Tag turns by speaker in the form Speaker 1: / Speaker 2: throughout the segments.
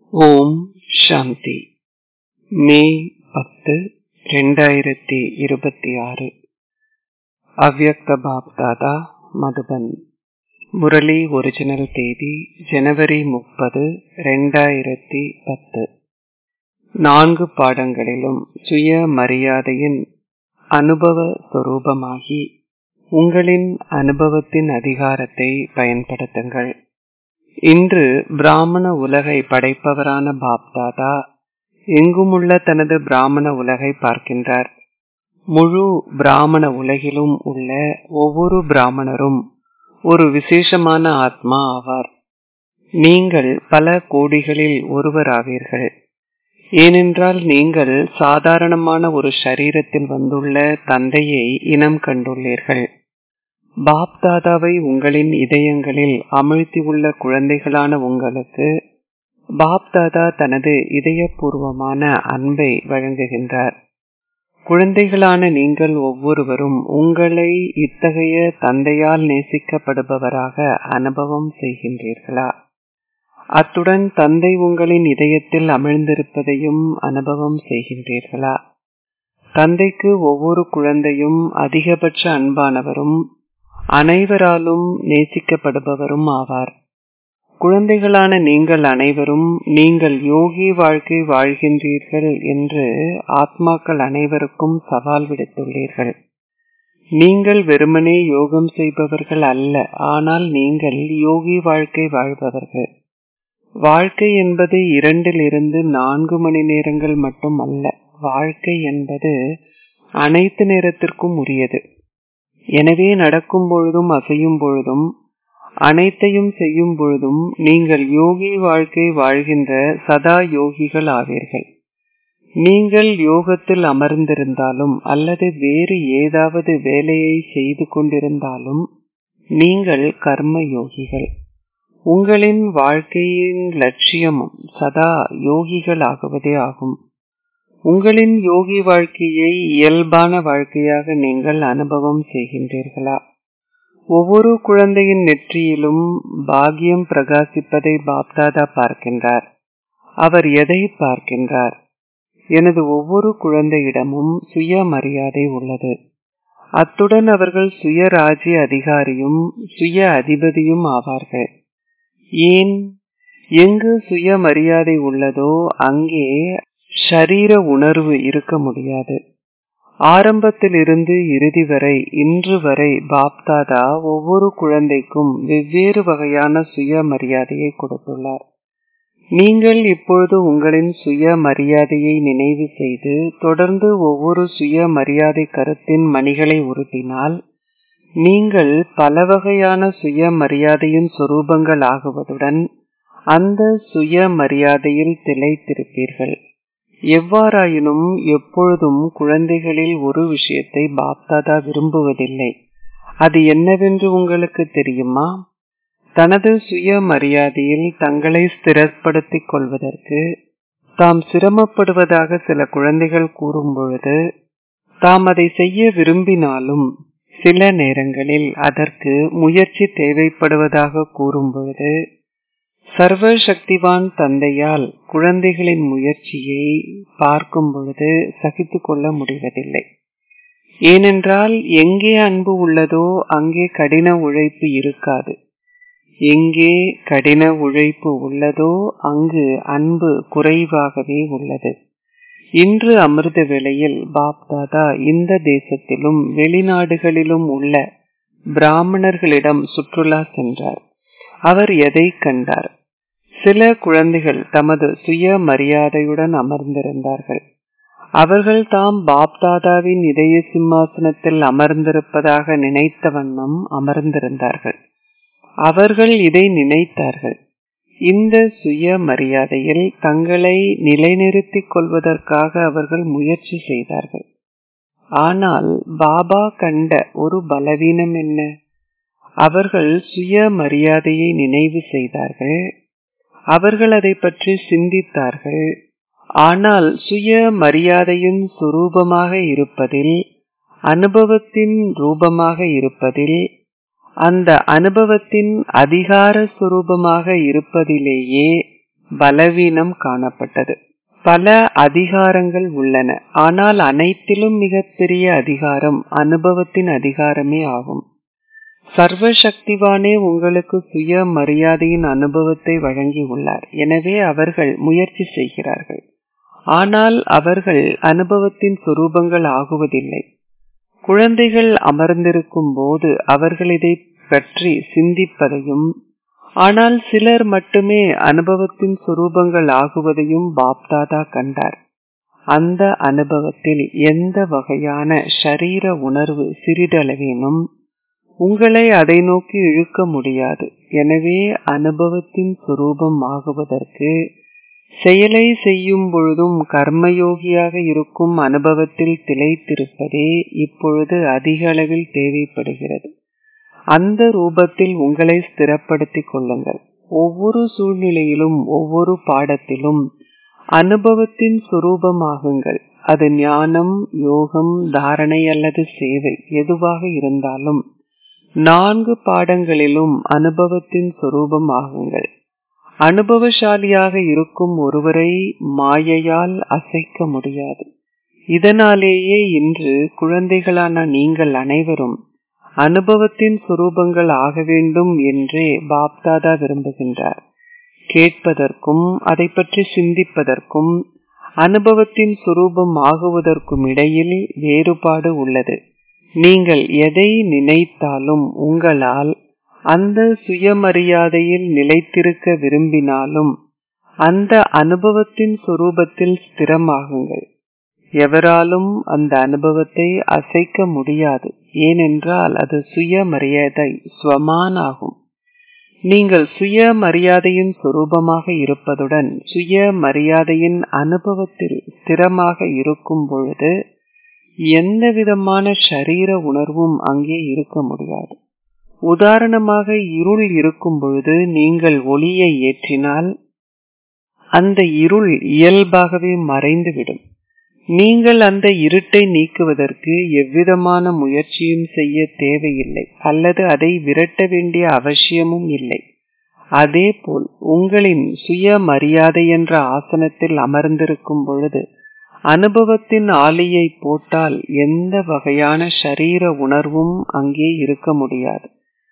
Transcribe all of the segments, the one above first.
Speaker 1: ஓம் சாந்தி மே பத்து ரெண்டாயிரத்தி இருபத்தி ஆறு அவ்யக்த பாப்தாதா மதுபன் முரளி ஒரிஜினல் தேதி ஜனவரி முப்பது ரெண்டாயிரத்தி பத்து நான்கு பாடங்களிலும் சுய மரியாதையின் அனுபவ சொரூபமாகி உங்களின் அனுபவத்தின் அதிகாரத்தை பயன்படுத்துங்கள் இன்று பிராமண உலகை படைப்பவரான பாப்தாதா எங்குமுள்ள தனது பிராமண உலகை பார்க்கின்றார் முழு பிராமண உலகிலும் உள்ள ஒவ்வொரு பிராமணரும் ஒரு விசேஷமான ஆத்மா ஆவார் நீங்கள் பல கோடிகளில் ஒருவராவீர்கள் ஏனென்றால் நீங்கள் சாதாரணமான ஒரு சரீரத்தில் வந்துள்ள தந்தையை இனம் கண்டுள்ளீர்கள் பாப்தாதாவை உங்களின் இதயங்களில் அமிழ்த்தியுள்ள குழந்தைகளான உங்களுக்கு பாப்தாதா தனது இதயபூர்வமான அன்பை வழங்குகின்றார் குழந்தைகளான நீங்கள் ஒவ்வொருவரும் உங்களை இத்தகைய தந்தையால் நேசிக்கப்படுபவராக அனுபவம் செய்கின்றீர்களா அத்துடன் தந்தை உங்களின் இதயத்தில் அமிழ்ந்திருப்பதையும் அனுபவம் செய்கின்றீர்களா தந்தைக்கு ஒவ்வொரு குழந்தையும் அதிகபட்ச அன்பானவரும் அனைவராலும் நேசிக்கப்படுபவரும் ஆவார் குழந்தைகளான நீங்கள் அனைவரும் நீங்கள் யோகி வாழ்க்கை வாழ்கின்றீர்கள் என்று ஆத்மாக்கள் அனைவருக்கும் சவால் விடுத்துள்ளீர்கள் நீங்கள் வெறுமனே யோகம் செய்பவர்கள் அல்ல ஆனால் நீங்கள் யோகி வாழ்க்கை வாழ்பவர்கள் வாழ்க்கை என்பது இரண்டிலிருந்து நான்கு மணி நேரங்கள் மட்டும் அல்ல வாழ்க்கை என்பது அனைத்து நேரத்திற்கும் உரியது எனவே நடக்கும் பொழுதும் அசையும் பொழுதும் அனைத்தையும் செய்யும் பொழுதும் நீங்கள் யோகி வாழ்க்கை வாழ்கின்ற சதா யோகிகள் ஆவீர்கள் நீங்கள் யோகத்தில் அமர்ந்திருந்தாலும் அல்லது வேறு ஏதாவது வேலையை செய்து கொண்டிருந்தாலும் நீங்கள் கர்ம யோகிகள் உங்களின் வாழ்க்கையின் லட்சியமும் சதா யோகிகள் ஆகுவதே ஆகும் உங்களின் யோகி வாழ்க்கையை இயல்பான வாழ்க்கையாக நீங்கள் அனுபவம் செய்கின்றீர்களா ஒவ்வொரு குழந்தையின் நெற்றியிலும் பாகியம் பிரகாசிப்பதை பாப்தாதா பார்க்கின்றார் அவர் எதை பார்க்கின்றார் எனது ஒவ்வொரு குழந்தையிடமும் சுய மரியாதை உள்ளது அத்துடன் அவர்கள் சுய ராஜ்ய அதிகாரியும் சுய அதிபதியும் ஆவார்கள் ஏன் எங்கு சுய மரியாதை உள்ளதோ அங்கே ஷரீர உணர்வு இருக்க முடியாது ஆரம்பத்தில் இருந்து இறுதி வரை இன்று வரை பாப்தாதா ஒவ்வொரு குழந்தைக்கும் வெவ்வேறு வகையான சுய மரியாதையை கொடுத்துள்ளார் நீங்கள் இப்பொழுது உங்களின் சுய மரியாதையை நினைவு செய்து தொடர்ந்து ஒவ்வொரு சுய மரியாதை கருத்தின் மணிகளை உருட்டினால் நீங்கள் பல வகையான சுய மரியாதையின் சொரூபங்கள் ஆகுவதுடன் அந்த சுய மரியாதையில் திளைத்திருப்பீர்கள் எவ்வாறாயினும் எப்பொழுதும் குழந்தைகளில் ஒரு விஷயத்தை பாப்தாதா விரும்புவதில்லை அது என்னவென்று உங்களுக்கு தெரியுமா தனது சுய மரியாதையில் தங்களை ஸ்திரப்படுத்திக் கொள்வதற்கு தாம் சிரமப்படுவதாக சில குழந்தைகள் கூறும் பொழுது தாம் அதை செய்ய விரும்பினாலும் சில நேரங்களில் அதற்கு முயற்சி தேவைப்படுவதாக கூறும் பொழுது சர்வ சக்திவான் தந்தையால் குழந்தைகளின் முயற்சியை பார்க்கும் பொழுது சகித்து கொள்ள முடிவதில்லை ஏனென்றால் எங்கே அன்பு உள்ளதோ அங்கே கடின உழைப்பு இருக்காது எங்கே கடின உழைப்பு உள்ளதோ அங்கு அன்பு குறைவாகவே உள்ளது இன்று அமிர்த வேளையில் பாப்தாதா இந்த தேசத்திலும் வெளிநாடுகளிலும் உள்ள பிராமணர்களிடம் சுற்றுலா சென்றார் அவர் எதை கண்டார் சில குழந்தைகள் தமது சுய மரியாதையுடன் அமர்ந்திருந்தார்கள் அவர்கள் தாம் பாப்தாதாவின் இதய சிம்மாசனத்தில் அமர்ந்திருப்பதாக நினைத்த வண்ணம் அமர்ந்திருந்தார்கள் அவர்கள் இதை நினைத்தார்கள் இந்த சுய மரியாதையில் தங்களை நிலைநிறுத்திக் கொள்வதற்காக அவர்கள் முயற்சி செய்தார்கள் ஆனால் பாபா கண்ட ஒரு பலவீனம் என்ன அவர்கள் சுய மரியாதையை நினைவு செய்தார்கள் அவர்கள் அதை பற்றி சிந்தித்தார்கள் ஆனால் சுய மரியாதையின் சுரூபமாக இருப்பதில் அனுபவத்தின் ரூபமாக இருப்பதில் அந்த அனுபவத்தின் அதிகார சுரூபமாக இருப்பதிலேயே பலவீனம் காணப்பட்டது பல அதிகாரங்கள் உள்ளன ஆனால் அனைத்திலும் மிகப்பெரிய அதிகாரம் அனுபவத்தின் அதிகாரமே ஆகும் சர்வ சக்திவானே உங்களுக்கு சுய மரியாதையின் அனுபவத்தை வழங்கியுள்ளார் எனவே அவர்கள் முயற்சி செய்கிறார்கள் ஆனால் அவர்கள் அனுபவத்தின் சுரூபங்கள் ஆகுவதில்லை குழந்தைகள் அமர்ந்திருக்கும் போது அவர்கள் இதை பற்றி சிந்திப்பதையும் ஆனால் சிலர் மட்டுமே அனுபவத்தின் சுரூபங்கள் ஆகுவதையும் பாப்தாதா கண்டார் அந்த அனுபவத்தில் எந்த வகையான ஷரீர உணர்வு சிறிதளவேனும் உங்களை அதை நோக்கி இழுக்க முடியாது எனவே அனுபவத்தின் சுரூபம் ஆகுவதற்கு செயலை செய்யும் பொழுதும் கர்மயோகியாக இருக்கும் அனுபவத்தில் திளைத்திருப்பதே இப்பொழுது அதிக அளவில் தேவைப்படுகிறது அந்த ரூபத்தில் உங்களை ஸ்திரப்படுத்திக் கொள்ளுங்கள் ஒவ்வொரு சூழ்நிலையிலும் ஒவ்வொரு பாடத்திலும் அனுபவத்தின் சுரூபமாகுங்கள் அது ஞானம் யோகம் தாரணை அல்லது சேவை எதுவாக இருந்தாலும் நான்கு பாடங்களிலும் அனுபவத்தின் சுரூபம் ஆகுங்கள் அனுபவசாலியாக இருக்கும் ஒருவரை மாயையால் அசைக்க முடியாது இதனாலேயே இன்று குழந்தைகளான நீங்கள் அனைவரும் அனுபவத்தின் சுரூபங்கள் ஆக வேண்டும் என்றே பாப்தாதா விரும்புகின்றார் கேட்பதற்கும் அதை பற்றி சிந்திப்பதற்கும் அனுபவத்தின் சுரூபம் ஆகுவதற்கும் இடையில் வேறுபாடு உள்ளது நீங்கள் எதை நினைத்தாலும் உங்களால் அந்த சுயமரியாதையில் நிலைத்திருக்க விரும்பினாலும் அந்த அனுபவத்தின் சுரூபத்தில் ஸ்திரமாகுங்கள் எவராலும் அந்த அனுபவத்தை அசைக்க முடியாது ஏனென்றால் அது சுயமரியாதை ஸ்வமானாகும் நீங்கள் சுய மரியாதையின் சுரூபமாக இருப்பதுடன் சுய மரியாதையின் அனுபவத்தில் ஸ்திரமாக இருக்கும் பொழுது எந்த விதமான ஷரீர உணர்வும் அங்கே இருக்க முடியாது உதாரணமாக இருள் இருக்கும் பொழுது நீங்கள் ஒளியை ஏற்றினால் அந்த இருள் இயல்பாகவே மறைந்துவிடும் நீங்கள் அந்த இருட்டை நீக்குவதற்கு எவ்விதமான முயற்சியும் செய்ய தேவையில்லை அல்லது அதை விரட்ட வேண்டிய அவசியமும் இல்லை அதேபோல் உங்களின் சுய மரியாதை என்ற ஆசனத்தில் அமர்ந்திருக்கும் பொழுது அனுபவத்தின் ஆலையை போட்டால் எந்த வகையான ஷரீர உணர்வும் அங்கே இருக்க முடியாது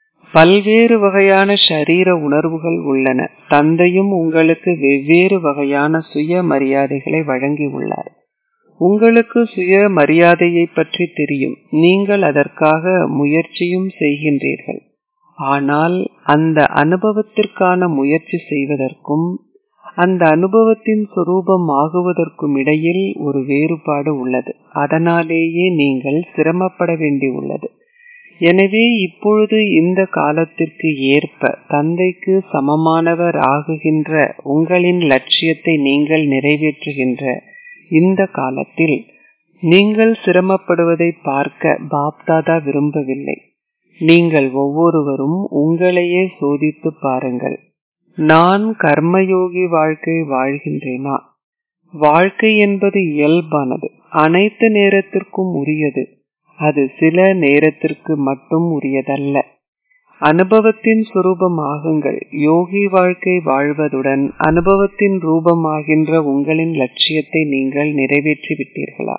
Speaker 1: பல்வேறு வகையான ஷரீர உணர்வுகள் உள்ளன தந்தையும் உங்களுக்கு வெவ்வேறு வகையான சுய மரியாதைகளை வழங்கியுள்ளார் உங்களுக்கு சுய மரியாதையை பற்றி தெரியும் நீங்கள் அதற்காக முயற்சியும் செய்கின்றீர்கள் ஆனால் அந்த அனுபவத்திற்கான முயற்சி செய்வதற்கும் அந்த அனுபவத்தின் சுரூபம் ஆகுவதற்கும் இடையில் ஒரு வேறுபாடு உள்ளது அதனாலேயே நீங்கள் சிரமப்பட வேண்டியுள்ளது எனவே இப்பொழுது இந்த காலத்திற்கு ஏற்ப தந்தைக்கு சமமானவர் ஆகுகின்ற உங்களின் லட்சியத்தை நீங்கள் நிறைவேற்றுகின்ற இந்த காலத்தில் நீங்கள் சிரமப்படுவதை பார்க்க பாப்தாதா விரும்பவில்லை நீங்கள் ஒவ்வொருவரும் உங்களையே சோதித்து பாருங்கள் நான் கர்மயோகி வாழ்க்கை வாழ்கின்றேனா வாழ்க்கை என்பது இயல்பானது அனைத்து நேரத்திற்கும் உரியது அது சில நேரத்திற்கு மட்டும் உரியதல்ல அனுபவத்தின் சுரூபம் ஆகுங்கள் யோகி வாழ்க்கை வாழ்வதுடன் அனுபவத்தின் ரூபமாகின்ற உங்களின் லட்சியத்தை நீங்கள் நிறைவேற்றி விட்டீர்களா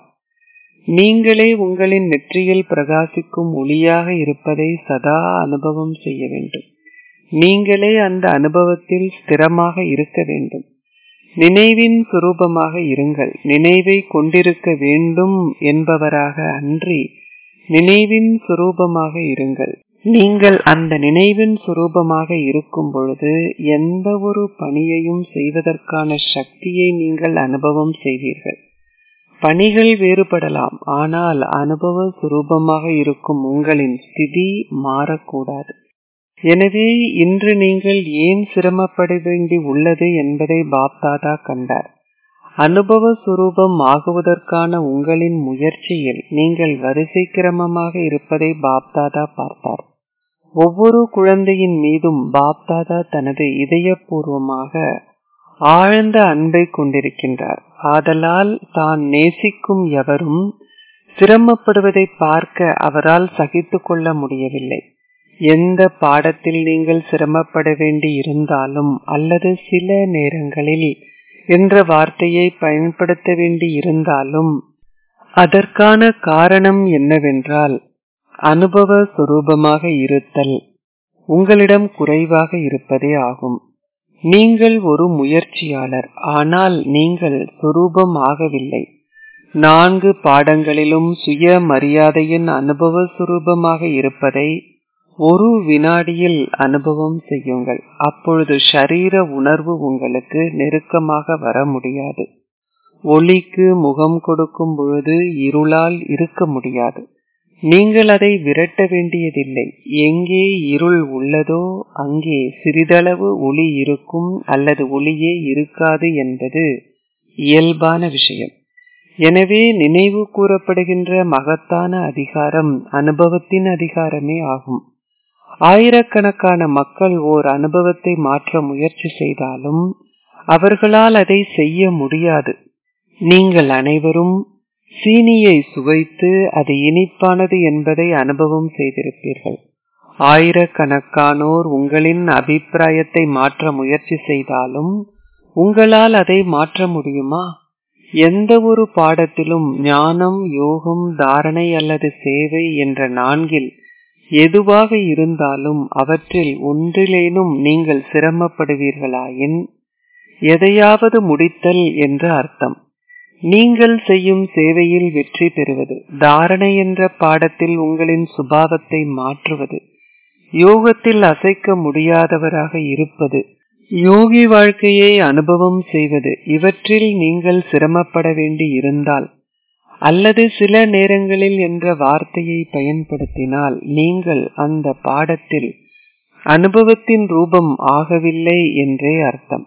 Speaker 1: நீங்களே உங்களின் நெற்றியில் பிரகாசிக்கும் ஒளியாக இருப்பதை சதா அனுபவம் செய்ய வேண்டும் நீங்களே அந்த அனுபவத்தில் ஸ்திரமாக இருக்க வேண்டும் நினைவின் சுரூபமாக இருங்கள் நினைவை கொண்டிருக்க வேண்டும் என்பவராக அன்றி நினைவின் சுரூபமாக இருங்கள் நீங்கள் அந்த நினைவின் சுரூபமாக இருக்கும் பொழுது எந்த ஒரு பணியையும் செய்வதற்கான சக்தியை நீங்கள் அனுபவம் செய்வீர்கள் பணிகள் வேறுபடலாம் ஆனால் அனுபவ சுரூபமாக இருக்கும் உங்களின் ஸ்திதி மாறக்கூடாது எனவே இன்று நீங்கள் ஏன் சிரமப்பட வேண்டி உள்ளது என்பதை பாப்தாதா கண்டார் அனுபவ சுரூபம் ஆகுவதற்கான உங்களின் முயற்சியில் நீங்கள் வரிசை கிரமமாக இருப்பதை பாப்தாதா பார்த்தார் ஒவ்வொரு குழந்தையின் மீதும் பாப்தாதா தனது இதயபூர்வமாக ஆழ்ந்த அன்பை கொண்டிருக்கின்றார் ஆதலால் தான் நேசிக்கும் எவரும் சிரமப்படுவதை பார்க்க அவரால் சகித்து கொள்ள முடியவில்லை எந்த பாடத்தில் நீங்கள் சிரமப்பட வேண்டி இருந்தாலும் அல்லது சில நேரங்களில் என்ற வார்த்தையை பயன்படுத்த வேண்டி இருந்தாலும் அதற்கான காரணம் என்னவென்றால் அனுபவ சுரூபமாக இருத்தல் உங்களிடம் குறைவாக இருப்பதே ஆகும் நீங்கள் ஒரு முயற்சியாளர் ஆனால் நீங்கள் சுரூபம் ஆகவில்லை நான்கு பாடங்களிலும் சுய மரியாதையின் அனுபவ சுரூபமாக இருப்பதை ஒரு வினாடியில் அனுபவம் செய்யுங்கள் அப்பொழுது ஷரீர உணர்வு உங்களுக்கு நெருக்கமாக வர முடியாது ஒளிக்கு முகம் கொடுக்கும் பொழுது இருளால் இருக்க முடியாது நீங்கள் அதை விரட்ட வேண்டியதில்லை எங்கே இருள் உள்ளதோ அங்கே சிறிதளவு ஒளி இருக்கும் அல்லது ஒளியே இருக்காது என்பது இயல்பான விஷயம் எனவே நினைவு கூறப்படுகின்ற மகத்தான அதிகாரம் அனுபவத்தின் அதிகாரமே ஆகும் ஆயிரக்கணக்கான மக்கள் ஓர் அனுபவத்தை மாற்ற முயற்சி செய்தாலும் அவர்களால் அதை செய்ய முடியாது நீங்கள் அனைவரும் சீனியை சுவைத்து அது இனிப்பானது என்பதை அனுபவம் செய்திருப்பீர்கள் ஆயிரக்கணக்கானோர் உங்களின் அபிப்பிராயத்தை மாற்ற முயற்சி செய்தாலும் உங்களால் அதை மாற்ற முடியுமா எந்த ஒரு பாடத்திலும் ஞானம் யோகம் தாரணை அல்லது சேவை என்ற நான்கில் எதுவாக இருந்தாலும் அவற்றில் ஒன்றிலேனும் நீங்கள் சிரமப்படுவீர்களாயின் எதையாவது முடித்தல் என்று அர்த்தம் நீங்கள் செய்யும் சேவையில் வெற்றி பெறுவது தாரணை என்ற பாடத்தில் உங்களின் சுபாவத்தை மாற்றுவது யோகத்தில் அசைக்க முடியாதவராக இருப்பது யோகி வாழ்க்கையை அனுபவம் செய்வது இவற்றில் நீங்கள் சிரமப்பட வேண்டி இருந்தால் அல்லது சில நேரங்களில் என்ற வார்த்தையை பயன்படுத்தினால் நீங்கள் அந்த பாடத்தில் அனுபவத்தின் ரூபம் ஆகவில்லை என்றே அர்த்தம்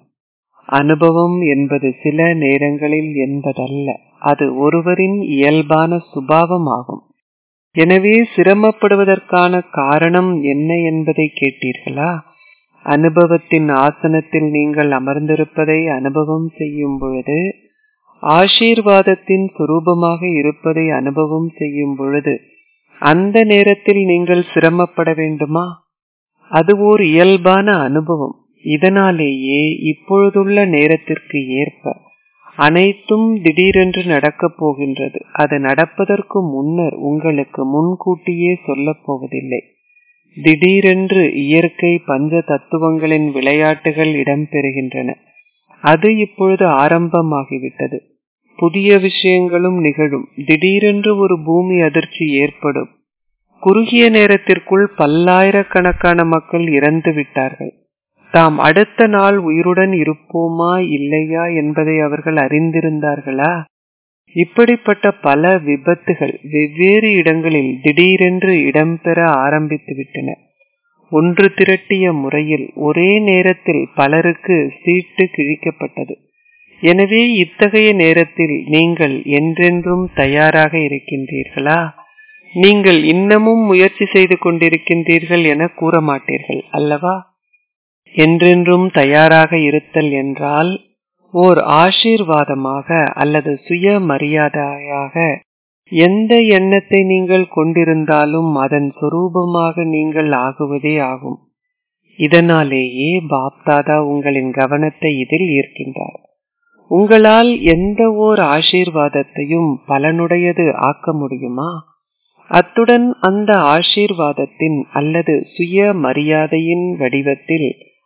Speaker 1: அனுபவம் என்பது சில நேரங்களில் என்பதல்ல அது ஒருவரின் இயல்பான சுபாவம் ஆகும் எனவே சிரமப்படுவதற்கான காரணம் என்ன என்பதை கேட்டீர்களா அனுபவத்தின் ஆசனத்தில் நீங்கள் அமர்ந்திருப்பதை அனுபவம் செய்யும் பொழுது ஆசீர்வாதத்தின் சுரூபமாக இருப்பதை அனுபவம் செய்யும் பொழுது அந்த நேரத்தில் நீங்கள் சிரமப்பட வேண்டுமா அது ஓர் இயல்பான அனுபவம் இதனாலேயே இப்பொழுதுள்ள நேரத்திற்கு ஏற்ப அனைத்தும் திடீரென்று நடக்கப் போகின்றது அது நடப்பதற்கு முன்னர் உங்களுக்கு முன்கூட்டியே சொல்லப் போவதில்லை திடீரென்று இயற்கை பஞ்ச தத்துவங்களின் விளையாட்டுகள் இடம்பெறுகின்றன அது இப்பொழுது ஆரம்பமாகிவிட்டது புதிய விஷயங்களும் நிகழும் திடீரென்று ஒரு பூமி அதிர்ச்சி ஏற்படும் குறுகிய நேரத்திற்குள் பல்லாயிரக்கணக்கான மக்கள் இறந்து விட்டார்கள் தாம் அடுத்த நாள் உயிருடன் இருப்போமா இல்லையா என்பதை அவர்கள் அறிந்திருந்தார்களா இப்படிப்பட்ட பல விபத்துகள் வெவ்வேறு இடங்களில் திடீரென்று இடம்பெற ஆரம்பித்து விட்டன ஒன்று திரட்டிய முறையில் ஒரே நேரத்தில் பலருக்கு சீட்டு கிழிக்கப்பட்டது எனவே இத்தகைய நேரத்தில் நீங்கள் என்றென்றும் தயாராக இருக்கின்றீர்களா நீங்கள் இன்னமும் முயற்சி செய்து கொண்டிருக்கின்றீர்கள் என கூற மாட்டீர்கள் அல்லவா என்றென்றும் தயாராக இருத்தல் என்றால் ஓர் ஆசீர்வாதமாக அல்லது சுய மரியாதையாக எந்த எண்ணத்தை நீங்கள் கொண்டிருந்தாலும் அதன் சொரூபமாக நீங்கள் ஆகுவதே ஆகும் இதனாலேயே பாப்தாதா உங்களின் கவனத்தை இதில் ஈர்க்கின்றார் உங்களால் எந்த ஓர் ஆசீர்வாதத்தையும் பலனுடையது ஆக்க முடியுமா அத்துடன் அந்த ஆசீர்வாதத்தின் அல்லது சுய மரியாதையின் வடிவத்தில்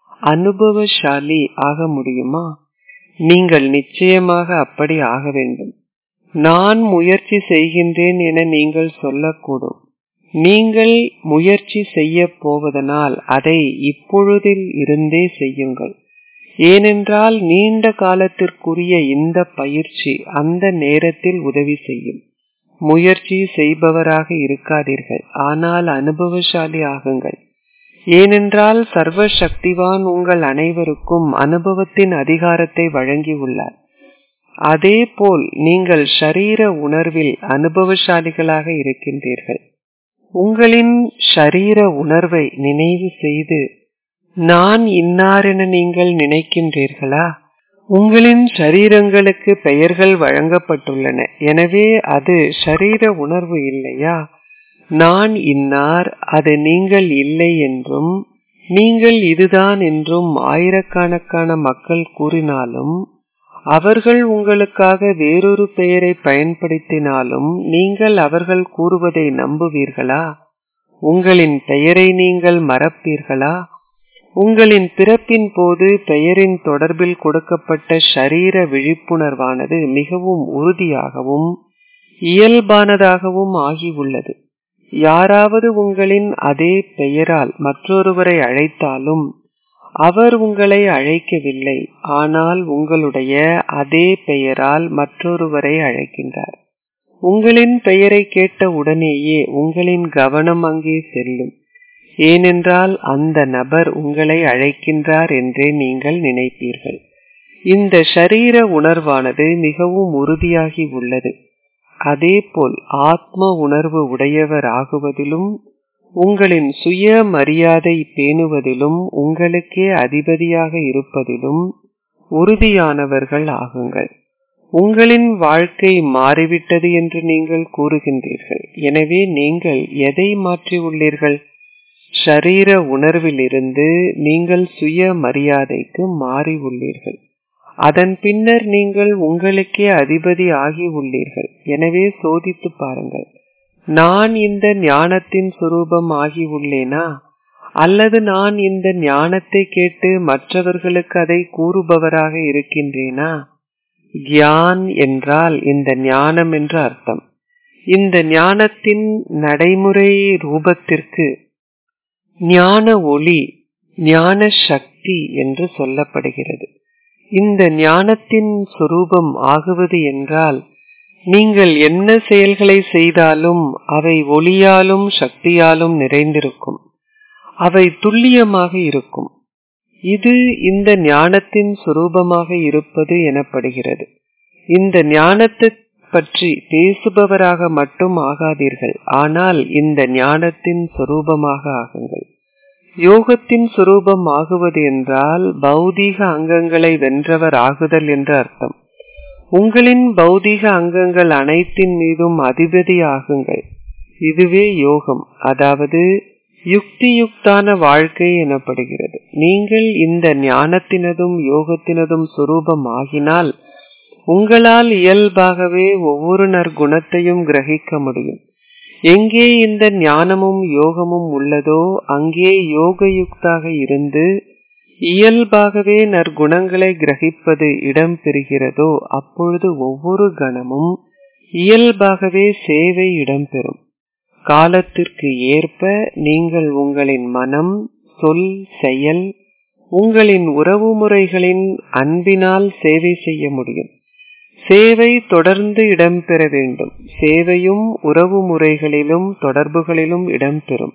Speaker 1: அனுபவசாலி ஆக முடியுமா நீங்கள் நிச்சயமாக அப்படி ஆக வேண்டும் நான் முயற்சி செய்கின்றேன் என நீங்கள் சொல்லக்கூடும் நீங்கள் முயற்சி செய்ய போவதனால் அதை இப்பொழுதில் இருந்தே செய்யுங்கள் ஏனென்றால் நீண்ட காலத்திற்குரிய இந்த பயிற்சி அந்த நேரத்தில் உதவி செய்யும் முயற்சி செய்பவராக இருக்காதீர்கள் ஆனால் அனுபவசாலி ஆகுங்கள் ஏனென்றால் சர்வ சக்திவான் உங்கள் அனைவருக்கும் அனுபவத்தின் அதிகாரத்தை வழங்கியுள்ளார் அதே போல் நீங்கள் ஷரீர உணர்வில் அனுபவசாலிகளாக இருக்கின்றீர்கள் உங்களின் ஷரீர உணர்வை நினைவு செய்து நான் இன்னாரென நீங்கள் நினைக்கின்றீர்களா உங்களின் ஷரீரங்களுக்கு பெயர்கள் வழங்கப்பட்டுள்ளன எனவே அது ஷரீர உணர்வு இல்லையா நான் இன்னார் அது நீங்கள் இல்லை என்றும் நீங்கள் இதுதான் என்றும் ஆயிரக்கணக்கான மக்கள் கூறினாலும் அவர்கள் உங்களுக்காக வேறொரு பெயரை பயன்படுத்தினாலும் நீங்கள் அவர்கள் கூறுவதை நம்புவீர்களா உங்களின் பெயரை நீங்கள் மறப்பீர்களா உங்களின் பிறப்பின் போது பெயரின் தொடர்பில் கொடுக்கப்பட்ட ஷரீர விழிப்புணர்வானது மிகவும் உறுதியாகவும் இயல்பானதாகவும் ஆகியுள்ளது யாராவது உங்களின் அதே பெயரால் மற்றொருவரை அழைத்தாலும் அவர் உங்களை அழைக்கவில்லை ஆனால் உங்களுடைய அதே பெயரால் மற்றொருவரை அழைக்கின்றார் உங்களின் பெயரை கேட்ட உடனேயே உங்களின் கவனம் அங்கே செல்லும் ஏனென்றால் அந்த நபர் உங்களை அழைக்கின்றார் என்றே நீங்கள் நினைப்பீர்கள் இந்த ஷரீர உணர்வானது மிகவும் உறுதியாகி உள்ளது அதேபோல் ஆத்ம உணர்வு உடையவர் ஆகுவதிலும் உங்களின் சுய மரியாதை பேணுவதிலும் உங்களுக்கே அதிபதியாக இருப்பதிலும் உறுதியானவர்கள் ஆகுங்கள் உங்களின் வாழ்க்கை மாறிவிட்டது என்று நீங்கள் கூறுகின்றீர்கள் எனவே நீங்கள் எதை மாற்றி உள்ளீர்கள் ஷரீர உணர்விலிருந்து நீங்கள் சுய மரியாதைக்கு மாறி உள்ளீர்கள் அதன் பின்னர் நீங்கள் உங்களுக்கே அதிபதி ஆகி உள்ளீர்கள் எனவே சோதித்து பாருங்கள் நான் இந்த ஞானத்தின் சுரூபம் ஆகி உள்ளேனா அல்லது நான் இந்த ஞானத்தை கேட்டு மற்றவர்களுக்கு அதை கூறுபவராக இருக்கின்றேனா கியான் என்றால் இந்த ஞானம் என்று அர்த்தம் இந்த ஞானத்தின் நடைமுறை ரூபத்திற்கு ஞான ஒளி ஞான சக்தி என்று சொல்லப்படுகிறது இந்த ஞானத்தின் சுரூபம் ஆகுவது என்றால் நீங்கள் என்ன செயல்களை செய்தாலும் அவை ஒளியாலும் சக்தியாலும் நிறைந்திருக்கும் அவை துல்லியமாக இருக்கும் இது இந்த ஞானத்தின் சுரூபமாக இருப்பது எனப்படுகிறது இந்த ஞானத்தை பற்றி பேசுபவராக மட்டும் ஆகாதீர்கள் ஆனால் இந்த ஞானத்தின் சுரூபமாக ஆகுங்கள் யோகத்தின் சுரூபம் ஆகுவது என்றால் பௌதீக அங்கங்களை வென்றவர் ஆகுதல் என்று அர்த்தம் உங்களின் பௌதீக அங்கங்கள் அனைத்தின் மீதும் அதிபதி ஆகுங்கள் இதுவே யோகம் அதாவது யுக்தியுக்தான வாழ்க்கை எனப்படுகிறது நீங்கள் இந்த ஞானத்தினதும் யோகத்தினதும் சுரூபம் ஆகினால் உங்களால் இயல்பாகவே ஒவ்வொரு நற்குணத்தையும் கிரகிக்க முடியும் எங்கே இந்த ஞானமும் யோகமும் உள்ளதோ அங்கே யோகயுக்தாக இருந்து இயல்பாகவே நற்குணங்களை கிரகிப்பது இடம் பெறுகிறதோ அப்பொழுது ஒவ்வொரு கணமும் இயல்பாகவே சேவை இடம்பெறும் காலத்திற்கு ஏற்ப நீங்கள் உங்களின் மனம் சொல் செயல் உங்களின் உறவு முறைகளின் அன்பினால் சேவை செய்ய முடியும் சேவை தொடர்ந்து இடம்பெற வேண்டும் சேவையும் உறவு முறைகளிலும் தொடர்புகளிலும் இடம்பெறும்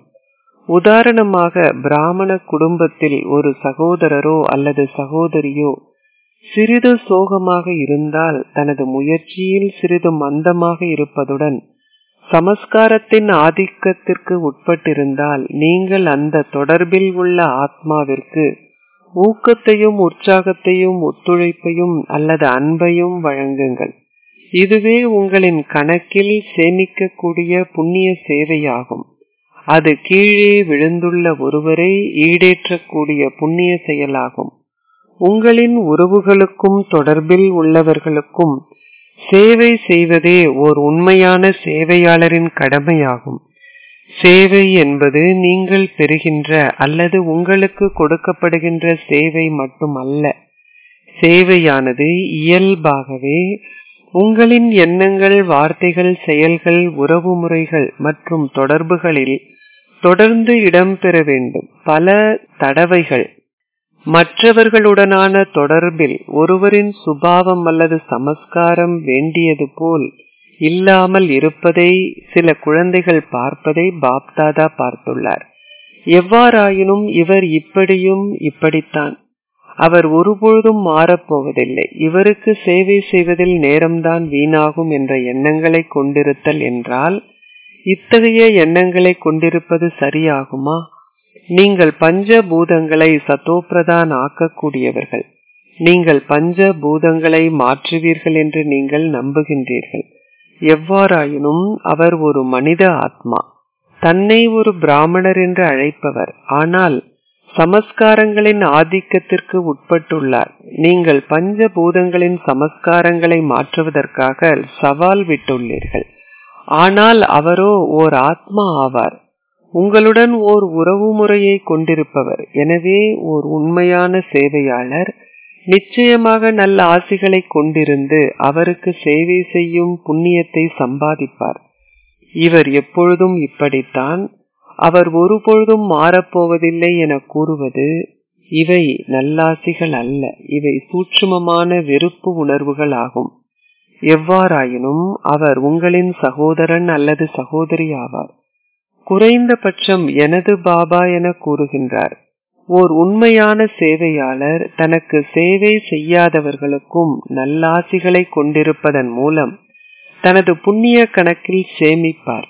Speaker 1: உதாரணமாக பிராமண குடும்பத்தில் ஒரு சகோதரரோ அல்லது சகோதரியோ சிறிது சோகமாக இருந்தால் தனது முயற்சியில் சிறிது மந்தமாக இருப்பதுடன் சமஸ்காரத்தின் ஆதிக்கத்திற்கு உட்பட்டிருந்தால் நீங்கள் அந்த தொடர்பில் உள்ள ஆத்மாவிற்கு ஊக்கத்தையும் உற்சாகத்தையும் ஒத்துழைப்பையும் அல்லது அன்பையும் வழங்குங்கள் இதுவே உங்களின் கணக்கில் சேமிக்கக்கூடிய புண்ணிய சேவையாகும் அது கீழே விழுந்துள்ள ஒருவரை ஈடேற்றக்கூடிய புண்ணிய செயலாகும் உங்களின் உறவுகளுக்கும் தொடர்பில் உள்ளவர்களுக்கும் சேவை செய்வதே ஓர் உண்மையான சேவையாளரின் கடமையாகும் சேவை என்பது நீங்கள் பெறுகின்ற அல்லது உங்களுக்கு கொடுக்கப்படுகின்ற சேவை மட்டுமல்ல சேவையானது இயல்பாகவே உங்களின் எண்ணங்கள் வார்த்தைகள் செயல்கள் உறவு முறைகள் மற்றும் தொடர்புகளில் தொடர்ந்து இடம்பெற வேண்டும் பல தடவைகள் மற்றவர்களுடனான தொடர்பில் ஒருவரின் சுபாவம் அல்லது சமஸ்காரம் வேண்டியது போல் இல்லாமல் இருப்பதை சில குழந்தைகள் பார்ப்பதை பாப்தாதா பார்த்துள்ளார் எவ்வாறாயினும் இவர் இப்படியும் இப்படித்தான் அவர் ஒருபொழுதும் மாறப்போவதில்லை இவருக்கு சேவை செய்வதில் நேரம்தான் வீணாகும் என்ற எண்ணங்களை கொண்டிருத்தல் என்றால் இத்தகைய எண்ணங்களை கொண்டிருப்பது சரியாகுமா நீங்கள் பஞ்ச பூதங்களை சத்தோப்பிரதான் ஆக்கக்கூடியவர்கள் நீங்கள் பஞ்ச பூதங்களை மாற்றுவீர்கள் என்று நீங்கள் நம்புகின்றீர்கள் எவ்வாறாயினும் அவர் ஒரு மனித ஆத்மா தன்னை ஒரு பிராமணர் என்று அழைப்பவர் ஆனால் சமஸ்காரங்களின் ஆதிக்கத்திற்கு உட்பட்டுள்ளார் நீங்கள் பஞ்சபூதங்களின் சமஸ்காரங்களை மாற்றுவதற்காக சவால் விட்டுள்ளீர்கள் ஆனால் அவரோ ஓர் ஆத்மா ஆவார் உங்களுடன் ஓர் உறவு முறையை கொண்டிருப்பவர் எனவே ஓர் உண்மையான சேவையாளர் நிச்சயமாக நல்ல ஆசிகளை கொண்டிருந்து அவருக்கு சேவை செய்யும் புண்ணியத்தை சம்பாதிப்பார் இவர் எப்பொழுதும் இப்படித்தான் அவர் ஒருபொழுதும் மாறப்போவதில்லை என கூறுவது இவை நல்லாசிகள் அல்ல இவை சூட்சுமமான வெறுப்பு உணர்வுகள் ஆகும் எவ்வாறாயினும் அவர் உங்களின் சகோதரன் அல்லது சகோதரி ஆவார் குறைந்தபட்சம் எனது பாபா என கூறுகின்றார் ஓர் உண்மையான சேவையாளர் தனக்கு சேவை செய்யாதவர்களுக்கும் நல்லாசிகளை கொண்டிருப்பதன் மூலம் தனது புண்ணிய கணக்கில் சேமிப்பார்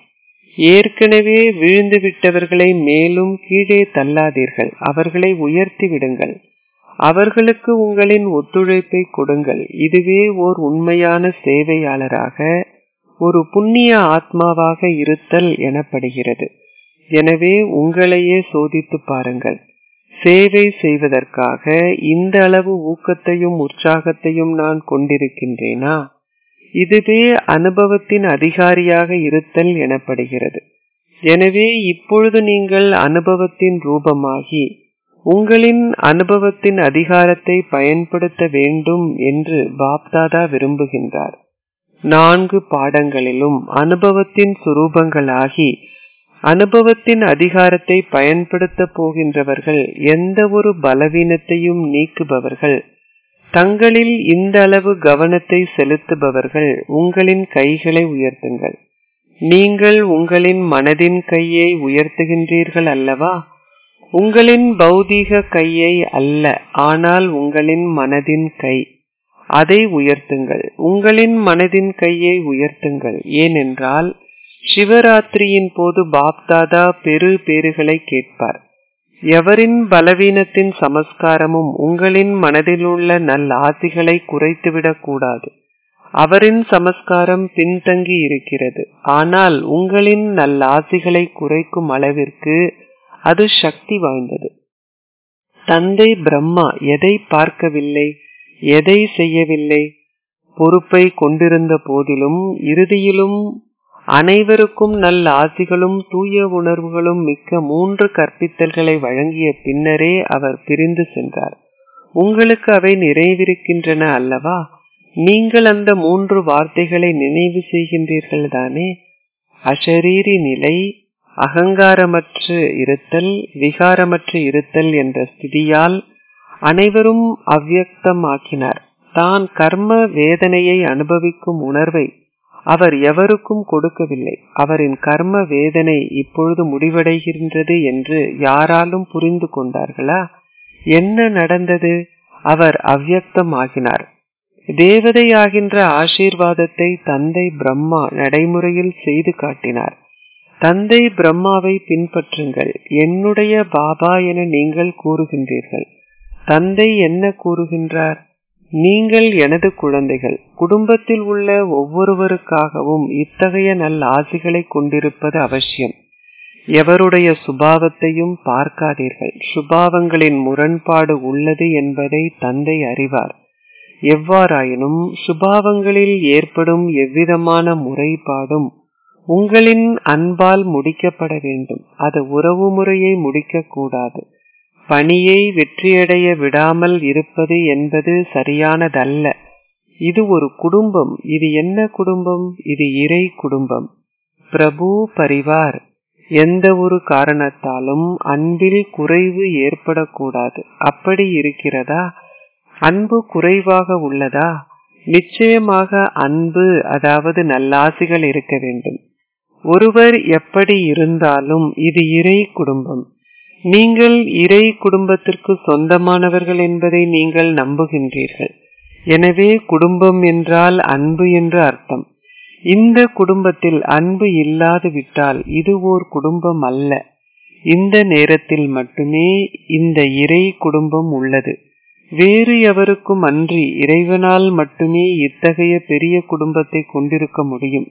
Speaker 1: ஏற்கனவே விழுந்து விட்டவர்களை மேலும் கீழே தள்ளாதீர்கள் அவர்களை உயர்த்தி விடுங்கள் அவர்களுக்கு உங்களின் ஒத்துழைப்பை கொடுங்கள் இதுவே ஓர் உண்மையான சேவையாளராக ஒரு புண்ணிய ஆத்மாவாக இருத்தல் எனப்படுகிறது எனவே உங்களையே சோதித்து பாருங்கள் சேவை செய்வதற்காக இந்த அளவு ஊக்கத்தையும் உற்சாகத்தையும் நான் கொண்டிருக்கின்றேனா இதுவே அனுபவத்தின் அதிகாரியாக இருத்தல் எனப்படுகிறது எனவே இப்பொழுது நீங்கள் அனுபவத்தின் ரூபமாகி உங்களின் அனுபவத்தின் அதிகாரத்தை பயன்படுத்த வேண்டும் என்று பாப்தாதா விரும்புகின்றார் நான்கு பாடங்களிலும் அனுபவத்தின் சுரூபங்களாகி அனுபவத்தின் அதிகாரத்தை பயன்படுத்த போகின்றவர்கள் எந்த ஒரு பலவீனத்தையும் நீக்குபவர்கள் தங்களில் இந்த அளவு கவனத்தை செலுத்துபவர்கள் உங்களின் கைகளை உயர்த்துங்கள் நீங்கள் உங்களின் மனதின் கையை உயர்த்துகின்றீர்கள் அல்லவா உங்களின் பௌதீக கையை அல்ல ஆனால் உங்களின் மனதின் கை அதை உயர்த்துங்கள் உங்களின் மனதின் கையை உயர்த்துங்கள் ஏனென்றால் சிவராத்திரியின் போது பாப்தாதா பெரு பேறுகளை கேட்பார் எவரின் பலவீனத்தின் சமஸ்காரமும் உங்களின் மனதிலுள்ள நல்ல ஆசிகளை குறைத்துவிடக் கூடாது அவரின் சமஸ்காரம் பின்தங்கி இருக்கிறது ஆனால் உங்களின் நல்ல ஆசிகளை குறைக்கும் அளவிற்கு அது சக்தி வாய்ந்தது தந்தை பிரம்மா எதை பார்க்கவில்லை எதை செய்யவில்லை பொறுப்பை கொண்டிருந்த போதிலும் இறுதியிலும் அனைவருக்கும் நல்ல ஆசிகளும் தூய உணர்வுகளும் மிக்க மூன்று கற்பித்தல்களை வழங்கிய பின்னரே அவர் பிரிந்து சென்றார் உங்களுக்கு அவை நிறைவிருக்கின்றன அல்லவா நீங்கள் அந்த மூன்று வார்த்தைகளை நினைவு செய்கின்றீர்கள் தானே அஷரீரி நிலை அகங்காரமற்று இருத்தல் விகாரமற்று இருத்தல் என்ற ஸ்திதியால் அனைவரும் அவ்வியக்தமாக்கினார் தான் கர்ம வேதனையை அனுபவிக்கும் உணர்வை அவர் எவருக்கும் கொடுக்கவில்லை அவரின் கர்ம வேதனை இப்பொழுது முடிவடைகின்றது என்று யாராலும் புரிந்து கொண்டார்களா என்ன நடந்தது அவர் அவ்வியக்தமாகினார் தேவதையாகின்ற ஆசீர்வாதத்தை தந்தை பிரம்மா நடைமுறையில் செய்து காட்டினார் தந்தை பிரம்மாவை பின்பற்றுங்கள் என்னுடைய பாபா என நீங்கள் கூறுகின்றீர்கள் தந்தை என்ன கூறுகின்றார் நீங்கள் எனது குழந்தைகள் குடும்பத்தில் உள்ள ஒவ்வொருவருக்காகவும் இத்தகைய நல்ல ஆசிகளை கொண்டிருப்பது அவசியம் எவருடைய சுபாவத்தையும் பார்க்காதீர்கள் சுபாவங்களின் முரண்பாடு உள்ளது என்பதை தந்தை அறிவார் எவ்வாறாயினும் சுபாவங்களில் ஏற்படும் எவ்விதமான முறைப்பாடும் உங்களின் அன்பால் முடிக்கப்பட வேண்டும் அது உறவு முறையை முடிக்கக்கூடாது பணியை வெற்றியடைய விடாமல் இருப்பது என்பது சரியானதல்ல இது ஒரு குடும்பம் இது என்ன குடும்பம் இது இறை குடும்பம் பிரபு பரிவார் எந்த ஒரு காரணத்தாலும் அன்பில் குறைவு ஏற்படக்கூடாது அப்படி இருக்கிறதா அன்பு குறைவாக உள்ளதா நிச்சயமாக அன்பு அதாவது நல்லாசிகள் இருக்க வேண்டும் ஒருவர் எப்படி இருந்தாலும் இது இறை குடும்பம் நீங்கள் இறை குடும்பத்திற்கு சொந்தமானவர்கள் என்பதை நீங்கள் நம்புகின்றீர்கள் எனவே குடும்பம் என்றால் அன்பு என்று அர்த்தம் இந்த குடும்பத்தில் அன்பு இல்லாது விட்டால் இது ஓர் குடும்பம் அல்ல இந்த நேரத்தில் மட்டுமே இந்த இறை குடும்பம் உள்ளது வேறு எவருக்கும் அன்றி இறைவனால் மட்டுமே இத்தகைய பெரிய குடும்பத்தை கொண்டிருக்க முடியும்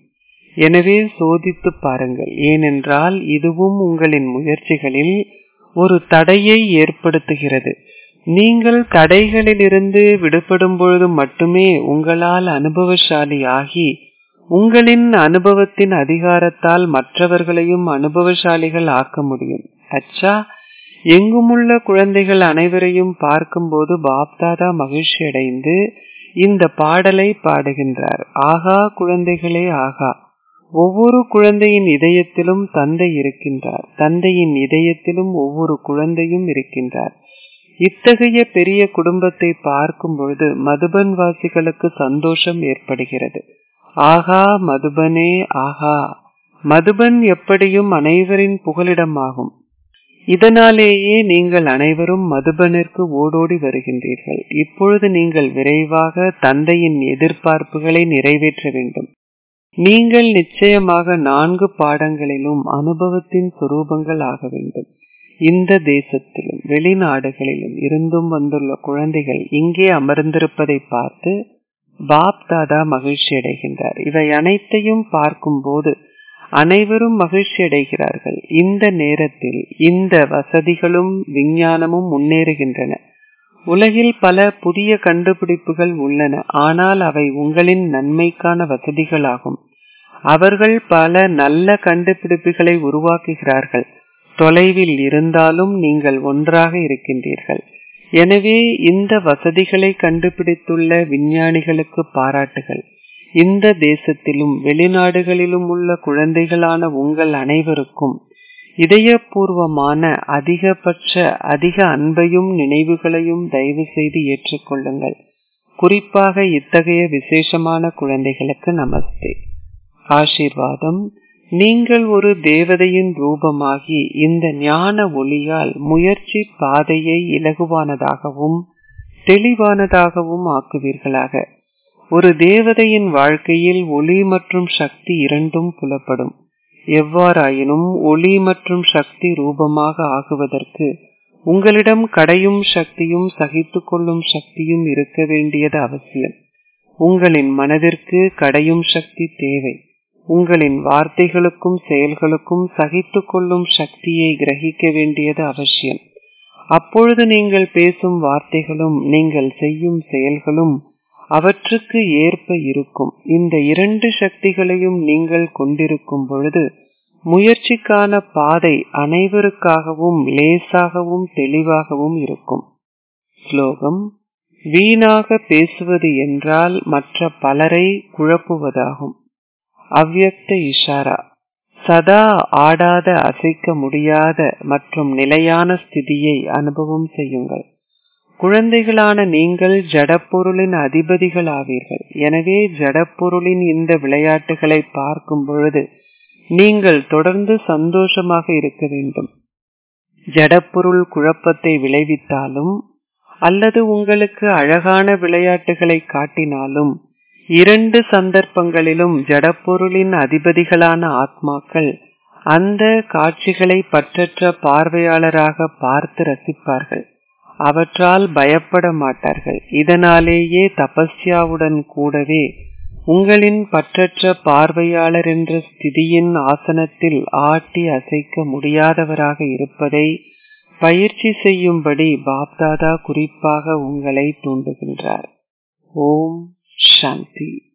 Speaker 1: எனவே சோதித்து பாருங்கள் ஏனென்றால் இதுவும் உங்களின் முயற்சிகளில் ஒரு தடையை ஏற்படுத்துகிறது நீங்கள் தடைகளிலிருந்து விடுபடும் பொழுது மட்டுமே உங்களால் அனுபவசாலி ஆகி உங்களின் அனுபவத்தின் அதிகாரத்தால் மற்றவர்களையும் அனுபவசாலிகள் ஆக்க முடியும் அச்சா எங்குமுள்ள குழந்தைகள் அனைவரையும் பார்க்கும்போது பாப்தாதா மகிழ்ச்சி அடைந்து இந்த பாடலை பாடுகின்றார் ஆகா குழந்தைகளே ஆகா ஒவ்வொரு குழந்தையின் இதயத்திலும் தந்தை இருக்கின்றார் தந்தையின் இதயத்திலும் ஒவ்வொரு குழந்தையும் இருக்கின்றார் இத்தகைய பெரிய குடும்பத்தை பார்க்கும் பொழுது மதுபன் வாசிகளுக்கு சந்தோஷம் ஏற்படுகிறது ஆகா மதுபனே ஆகா மதுபன் எப்படியும் அனைவரின் புகலிடமாகும் இதனாலேயே நீங்கள் அனைவரும் மதுபனிற்கு ஓடோடி வருகின்றீர்கள் இப்பொழுது நீங்கள் விரைவாக தந்தையின் எதிர்பார்ப்புகளை நிறைவேற்ற வேண்டும் நீங்கள் நிச்சயமாக நான்கு பாடங்களிலும் அனுபவத்தின் சுரூபங்கள் ஆக வேண்டும் இந்த தேசத்திலும் வெளிநாடுகளிலும் இருந்தும் வந்துள்ள குழந்தைகள் இங்கே அமர்ந்திருப்பதை பார்த்து பாப் தாதா மகிழ்ச்சி அடைகின்றார் இவை அனைத்தையும் பார்க்கும்போது அனைவரும் மகிழ்ச்சி அடைகிறார்கள் இந்த நேரத்தில் இந்த வசதிகளும் விஞ்ஞானமும் முன்னேறுகின்றன உலகில் பல புதிய கண்டுபிடிப்புகள் உள்ளன ஆனால் அவை உங்களின் நன்மைக்கான வசதிகளாகும் அவர்கள் பல நல்ல கண்டுபிடிப்புகளை உருவாக்குகிறார்கள் தொலைவில் இருந்தாலும் நீங்கள் ஒன்றாக இருக்கின்றீர்கள் எனவே இந்த வசதிகளை கண்டுபிடித்துள்ள விஞ்ஞானிகளுக்கு பாராட்டுகள் இந்த தேசத்திலும் வெளிநாடுகளிலும் உள்ள குழந்தைகளான உங்கள் அனைவருக்கும் இதயபூர்வமான அதிகபட்ச அதிக அன்பையும் நினைவுகளையும் தயவு செய்து ஏற்றுக்கொள்ளுங்கள் குறிப்பாக இத்தகைய விசேஷமான குழந்தைகளுக்கு நமஸ்தே ஆசீர்வாதம் நீங்கள் ஒரு தேவதையின் ரூபமாகி இந்த ஞான ஒளியால் முயற்சி பாதையை இலகுவானதாகவும் தெளிவானதாகவும் ஆக்குவீர்களாக ஒரு தேவதையின் வாழ்க்கையில் ஒளி மற்றும் சக்தி இரண்டும் புலப்படும் எவ்வாறாயினும் ஒளி மற்றும் சக்தி ரூபமாக ஆகுவதற்கு உங்களிடம் கடையும் சக்தியும் சகித்து கொள்ளும் சக்தியும் இருக்க வேண்டியது அவசியம் உங்களின் மனதிற்கு கடையும் சக்தி தேவை உங்களின் வார்த்தைகளுக்கும் செயல்களுக்கும் சகித்து கொள்ளும் சக்தியை கிரகிக்க வேண்டியது அவசியம் அப்பொழுது நீங்கள் பேசும் வார்த்தைகளும் நீங்கள் செய்யும் செயல்களும் அவற்றுக்கு ஏற்ப இருக்கும் இந்த இரண்டு சக்திகளையும் நீங்கள் கொண்டிருக்கும் பொழுது முயற்சிக்கான பாதை அனைவருக்காகவும் லேசாகவும் தெளிவாகவும் இருக்கும் ஸ்லோகம் வீணாக பேசுவது என்றால் மற்ற பலரை குழப்புவதாகும் அவ்யக்த இஷாரா சதா ஆடாத அசைக்க முடியாத மற்றும் நிலையான ஸ்திதியை அனுபவம் செய்யுங்கள் குழந்தைகளான நீங்கள் ஜடப்பொருளின் அதிபதிகள் ஆவீர்கள் எனவே ஜடப்பொருளின் இந்த விளையாட்டுகளை பார்க்கும் பொழுது நீங்கள் தொடர்ந்து சந்தோஷமாக இருக்க வேண்டும் ஜடப்பொருள் குழப்பத்தை விளைவித்தாலும் அல்லது உங்களுக்கு அழகான விளையாட்டுகளை காட்டினாலும் இரண்டு சந்தர்ப்பங்களிலும் ஜடப்பொருளின் அதிபதிகளான ஆத்மாக்கள் அந்த காட்சிகளை பற்றற்ற பார்வையாளராக பார்த்து ரசிப்பார்கள் அவற்றால் பயப்பட மாட்டார்கள் இதனாலேயே தபஸ்யாவுடன் கூடவே உங்களின் பற்றற்ற பார்வையாளர் என்ற ஸ்திதியின் ஆசனத்தில் ஆட்டி அசைக்க முடியாதவராக இருப்பதை பயிற்சி செய்யும்படி பாப்தாதா குறிப்பாக உங்களை தூண்டுகின்றார் ஓம் சாந்தி